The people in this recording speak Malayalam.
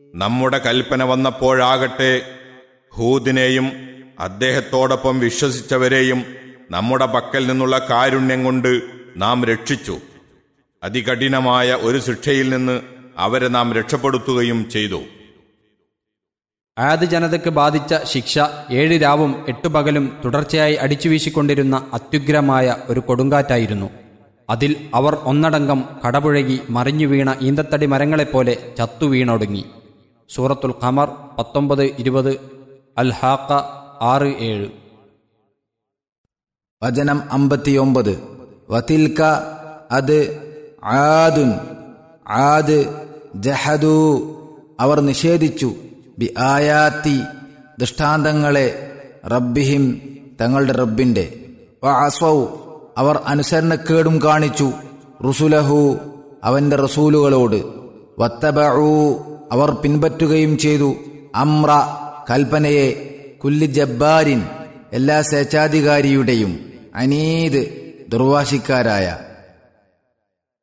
നമ്മുടെ കൽപ്പന വന്നപ്പോഴാകട്ടെ ഹൂദിനെയും അദ്ദേഹത്തോടൊപ്പം വിശ്വസിച്ചവരെയും നമ്മുടെ പക്കൽ നിന്നുള്ള കാരുണ്യം കൊണ്ട് നാം രക്ഷിച്ചു അതികഠിനമായ ഒരു ശിക്ഷയിൽ നിന്ന് അവരെ നാം രക്ഷപ്പെടുത്തുകയും ചെയ്തു ആദ് ജനതയ്ക്ക് ബാധിച്ച ശിക്ഷ ഏഴ് രാവും എട്ടു പകലും തുടർച്ചയായി അടിച്ചുവീശിക്കൊണ്ടിരുന്ന അത്യുഗ്രമായ ഒരു കൊടുങ്കാറ്റായിരുന്നു അതിൽ അവർ ഒന്നടങ്കം കടപുഴകി മറിഞ്ഞു വീണ ഈന്തത്തടി മരങ്ങളെപ്പോലെ ചത്തു വീണൊടുങ്ങി സൂറത്തുൽ ഖമർ പത്തൊമ്പത് ഇരുപത് അൽ ഹാക്ക ആറ് ഏഴ് വചനം അമ്പത്തിയൊമ്പത് വതിൽക്ക അത് ആദുൻ ആദ് ജഹദു അവർ നിഷേധിച്ചു ബി ആയാത്തി ദൃഷ്ടാന്തങ്ങളെ റബ്ബിഹിം തങ്ങളുടെ റബ്ബിന്റെ വഅസൗ അവർ അനുസരണക്കേടും കാണിച്ചു റുസുലഹു അവന്റെ റസൂലുകളോട് വത്തബഊ അവർ പിൻപറ്റുകയും ചെയ്തു അമ്ര കൽപ്പനയെ കുല്ലി ജബ്ബാരിൻ എല്ലാ സ്വേച്ഛാധികാരിയുടെയും അനീത് ദുർവാശിക്കാരായ